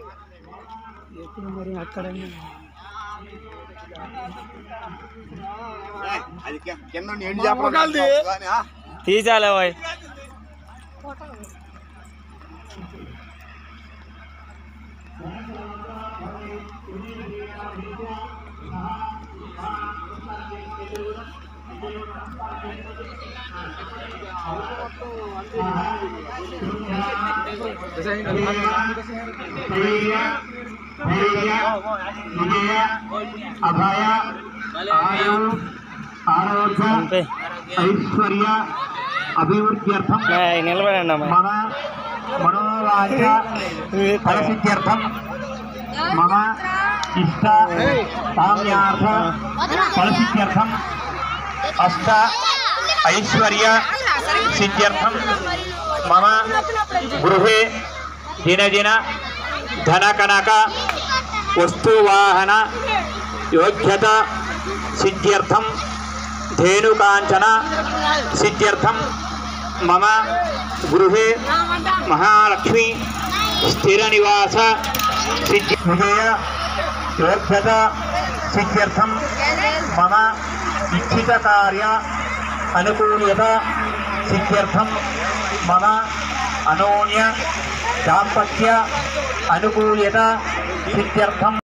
ఎప్పుడు మరి అక్కడ అది కి- కింద ఉండి ఎండు చేపలు కానీ, ఆ? తీసాలే పోయి అభయ ఆయు ఆరోగ్య అంతే ఐశ్వర్య అభివృద్ధ్యర్థం నా- నిలబడండి అమ్మాయి మమ మనోవాచ ఫలసిద్ధ్యర్థం మమ ఇష్ట కామ్యార్థ ఫలసిద్ధ్యర్థం అష్ట ఐశ్వర్య సిద్ధ్యర్థం మమ గృహే దినదిన ధనకనక వస్తువాహన యోగ్యత సిద్ధ్యర్థం ధేనుకాంచన సిద్ధ్యర్థం మమ గృహే మహాలక్ష్మి స్థిర నివాస సిద్ధి విజయ యోగ్యత సిద్ధ్యర్థం మమ ఇచ్ఛిత కార్య అనుకూల్యత సిద్ధ్యర్థం మమ అనోన్య దాంపత్య అనుకూల్యత సిద్ధ్యర్థం